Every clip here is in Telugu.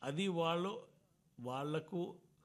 అది వాళ్ళు వాళ్లకు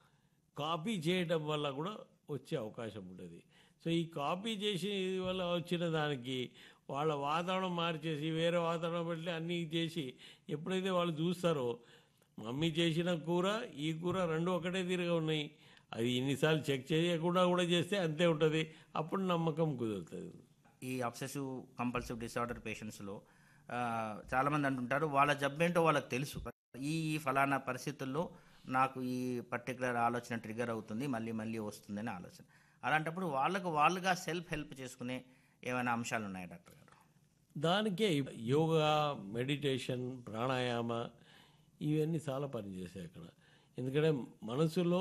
కాపీ చేయడం వల్ల కూడా వచ్చే అవకాశం ఉంటుంది సో ఈ కాపీ చేసి వల్ల వచ్చిన దానికి వాళ్ళ వాతావరణం మార్చేసి వేరే వాతావరణం పెట్టి అన్నీ చేసి ఎప్పుడైతే వాళ్ళు చూస్తారో మమ్మీ చేసిన కూర ఈ కూర రెండు ఒకటే తీరుగా ఉన్నాయి అది ఎన్నిసార్లు చెక్ చేయకుండా కూడా చేస్తే అంతే ఉంటుంది అప్పుడు నమ్మకం కుదురుతుంది ఈ అబ్సెసివ్ కంపల్సివ్ డిసార్డర్ పేషెంట్స్లో చాలామంది అంటుంటారు వాళ్ళ జబ్బేంటో వాళ్ళకి తెలుసు ఈ ఈ ఫలానా పరిస్థితుల్లో నాకు ఈ పర్టికులర్ ఆలోచన ట్రిగర్ అవుతుంది మళ్ళీ మళ్ళీ వస్తుందని ఆలోచన అలాంటప్పుడు వాళ్ళకు వాళ్ళుగా సెల్ఫ్ హెల్ప్ చేసుకునే ఏమైనా అంశాలు ఉన్నాయా డాక్టర్ గారు దానికే యోగా మెడిటేషన్ ప్రాణాయామ ఇవన్నీ చాలా పనిచేసాయి అక్కడ ఎందుకంటే మనసులో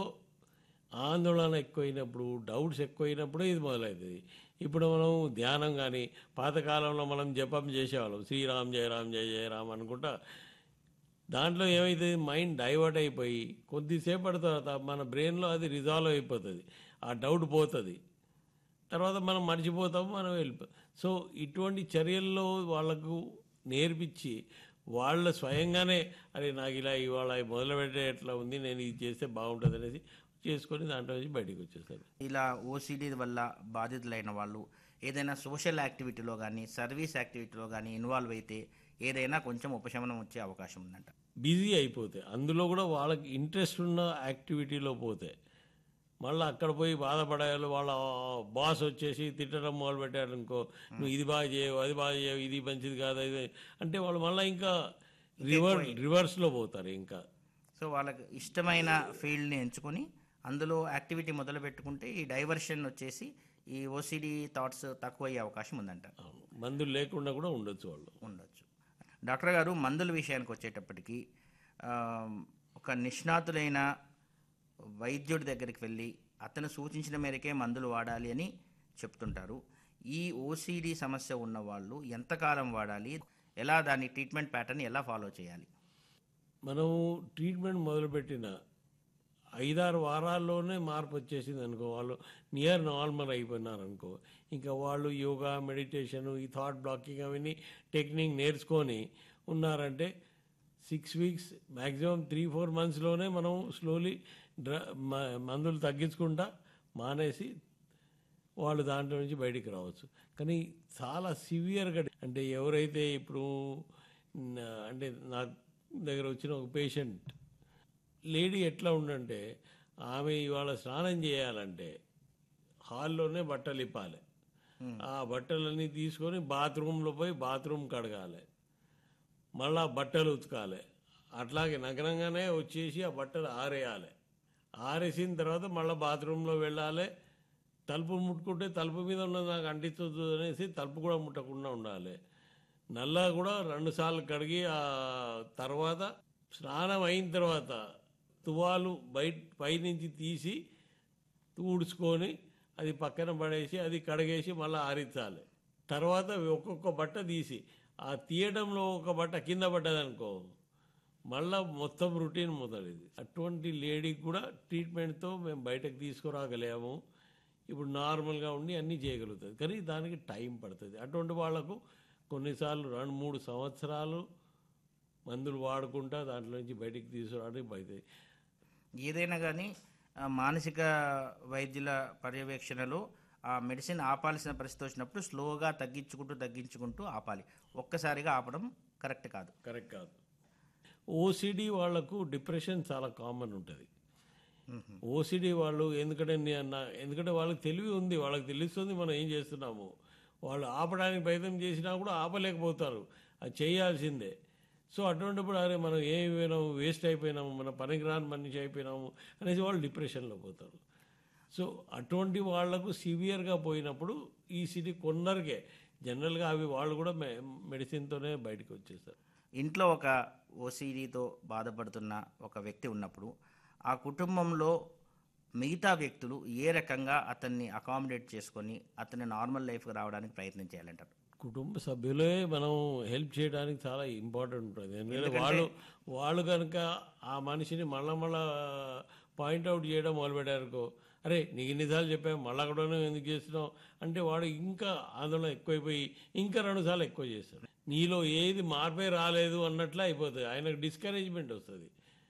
ఆందోళన ఎక్కువైనప్పుడు డౌట్స్ ఎక్కువైనప్పుడే ఇది మొదలవుతుంది ఇప్పుడు మనం ధ్యానం కానీ పాతకాలంలో మనం జపం చేసేవాళ్ళం శ్రీరామ్ జయ రామ్ జయ జయ రామ్ అనుకుంటా దాంట్లో ఏమవుతుంది మైండ్ డైవర్ట్ అయిపోయి కొద్దిసేపటి తర్వాత మన బ్రెయిన్లో అది రిజాల్వ్ అయిపోతుంది ఆ డౌట్ పోతుంది తర్వాత మనం మర్చిపోతాం మనం వెళ్ళిపో సో ఇటువంటి చర్యల్లో వాళ్ళకు నేర్పించి వాళ్ళ స్వయంగానే అరే నాకు ఇలా ఇవాళ మొదలు పెట్టేట్లా ఉంది నేను ఇది చేస్తే బాగుంటుంది అనేసి చేసుకొని దాంట్లో నుంచి బయటికి వచ్చేస్తారు ఇలా ఓసిడి వల్ల బాధితులైన వాళ్ళు ఏదైనా సోషల్ యాక్టివిటీలో కానీ సర్వీస్ యాక్టివిటీలో కానీ ఇన్వాల్వ్ అయితే ఏదైనా కొంచెం ఉపశమనం వచ్చే అవకాశం ఉందంట బిజీ అయిపోతే అందులో కూడా వాళ్ళకి ఇంట్రెస్ట్ ఉన్న యాక్టివిటీలో పోతే మళ్ళీ అక్కడ పోయి బాధపడాలి వాళ్ళ బాస్ వచ్చేసి తిట్టడం మొదలు పెట్టారు అనుకో నువ్వు ఇది బాగా చేయవు అది బాగా చేయవు ఇది మంచిది కాదు ఇది అంటే వాళ్ళు మళ్ళీ ఇంకా రివర్ రివర్స్లో పోతారు ఇంకా సో వాళ్ళకి ఇష్టమైన ఫీల్డ్ని ఎంచుకొని అందులో యాక్టివిటీ మొదలు పెట్టుకుంటే ఈ డైవర్షన్ వచ్చేసి ఈ ఓసిడి థాట్స్ తక్కువ అయ్యే అవకాశం ఉందంట అవును. మందులు లేకుండా కూడా ఉండొచ్చు వాళ్ళు ఉండొచ్చు డాక్టర్ గారు మందుల విషయానికి వచ్చేటప్పటికి ఆ, ఒక నిష్ణాతులైన వైద్యుడి దగ్గరికి వెళ్ళి అతను సూచించిన మేరకే మందులు వాడాలి అని చెప్తుంటారు ఈ ఓసిడి సమస్య ఉన్న వాళ్ళు ఎంతకాలం వాడాలి ఎలా దాని ట్రీట్మెంట్ ప్యాటర్న్ ఎలా ఫాలో చేయాలి మనం ట్రీట్మెంట్ మొదలుపెట్టిన ఐదారు వారాల్లోనే మార్పు వచ్చేసింది అనుకో వాళ్ళు నియర్ నార్మల్ అయిపోయినారు అనుకో ఇంకా వాళ్ళు యోగా మెడిటేషన్ ఈ థాట్ బ్లాకింగ్ అవన్నీ టెక్నిక్ నేర్చుకొని ఉన్నారంటే six weeks maximum three four మంత్స్లోనే మనం స్లోలీ డ్ర మ- మందులు తగ్గించుకుంటా మానేసి వాళ్ళు దాంట్లో నుంచి బయటికి రావచ్చు కానీ చాలా సివియర్గా అంటే ఎవరైతే ఇప్పుడు నా- అంటే నా దగ్గర వచ్చిన ఒక పేషెంట్ లేడీ ఎట్లా ఉండంటే ఆమె ఇవాళ స్నానం చేయాలంటే హాల్లోనే బట్టలు ఇప్పాలి ఆ బట్టలన్నీ తీసుకొని బాత్రూంలో పోయి బాత్రూమ్ కడగాలి మళ్ళా బట్టలు ఉతకాలి అట్లాగే నగ్నంగానే వచ్చేసి ఆ బట్టలు ఆరేయాలి ఆరేసిన తర్వాత మళ్ళీ బాత్రూంలో వెళ్ళాలి తలుపు ముట్టుకుంటే తలుపు మీద ఉన్నది నాకు అంటించదు అనేసి తలుపు కూడా ముట్టకుండా ఉండాలి నల్లా కూడా రెండుసార్లు కడిగి ఆ తర్వాత స్నానం అయిన తర్వాత తువాలు బయట పైనుంచి తీసి ఊడ్చుకొని అది పక్కన పడేసి అది కడిగేసి మళ్ళీ ఆరించాలి తర్వాత ఒక్కొక్క బట్ట తీసి ఆ తీయడంలో ఒక బట్ట కింద పడ్డదనుకో మళ్ళా మొత్తం రొటీన్ మొదలైంది అటువంటి లేడీకి కూడా ట్రీట్మెంట్తో మేము బయటకు తీసుకురాగలేము ఇప్పుడు నార్మల్గా ఉండి అన్నీ చేయగలుగుతుంది కానీ దానికి టైం పడుతుంది అటువంటి వాళ్లకు కొన్నిసార్లు రెండు మూడు సంవత్సరాలు మందులు వాడుకుంటా దాంట్లో నుంచి బయటికి తీసుకురావడానికి బయట ఏదైనా కానీ ఆ, మానసిక వైద్యుల పర్యవేక్షణలో ఆ మెడిసిన్ ఆపాల్సిన పరిస్థితి వచ్చినప్పుడు స్లోగా తగ్గించుకుంటూ తగ్గించుకుంటూ ఆపాలి ఒక్కసారిగా ఆపడం కరెక్ట్ కాదు కరెక్ట్ కాదు ఓసిడి వాళ్లకు డిప్రెషన్ చాలా కామన్ ఉంటుంది ఓసిడి వాళ్ళు ఎందుకంటే నే- నా- ఎందుకంటే వాళ్ళకి తెలివి ఉంది వాళ్ళకి తెలుస్తుంది మనం ఏం చేస్తున్నాము వాళ్ళు ఆపడానికి ప్రయత్నం చేసినా కూడా ఆపలేకపోతారు అది చేయాల్సిందే సో అటువంటిప్పుడు అరే మనం ఏమైనాము వేస్ట్ అయిపోయినాము మన పనికిరాని మనిషి అయిపోయినాము అనేసి వాళ్ళు డిప్రెషన్లో పోతారు సో అటువంటి వాళ్లకు సివియర్గా పోయినప్పుడు ఈ సిటీ కొందరికే జనరల్గా అవి వాళ్ళు కూడా మె మెడిసిన్తోనే బయటకు వచ్చేస్తారు ఇంట్లో ఒక ఓసీడీతో బాధపడుతున్న ఒక వ్యక్తి ఉన్నప్పుడు ఆ కుటుంబంలో మిగతా వ్యక్తులు ఏ రకంగా అతన్ని అకామిడేట్ చేసుకొని అతన్ని నార్మల్ లైఫ్కి రావడానికి ప్రయత్నం చేయాలంటారు కుటుంబ సభ్యులే మనం హెల్ప్ చేయడానికి చాలా ఇంపార్టెంట్ ఉంటుంది ఎందుకంటే వాళ్ళు వాళ్ళు కనుక ఆ మనిషిని మళ్ళా మళ్ళా పాయింట్అవుట్ చేయడం మొదలుపెట్టారనుకో అరే నీకు ఇన్నిసార్లు చెప్పాము మళ్ళా కూడా నువ్వు ఎందుకు చేస్తున్నావు అంటే వాడు ఇంకా ఆందోళన ఎక్కువైపోయి ఇంకా రెండుసార్లు ఎక్కువ చేస్తాడు నీలో ఏది మార్పే రాలేదు అన్నట్లు అయిపోతుంది ఆయనకు డిస్కరేజ్మెంట్ వస్తుంది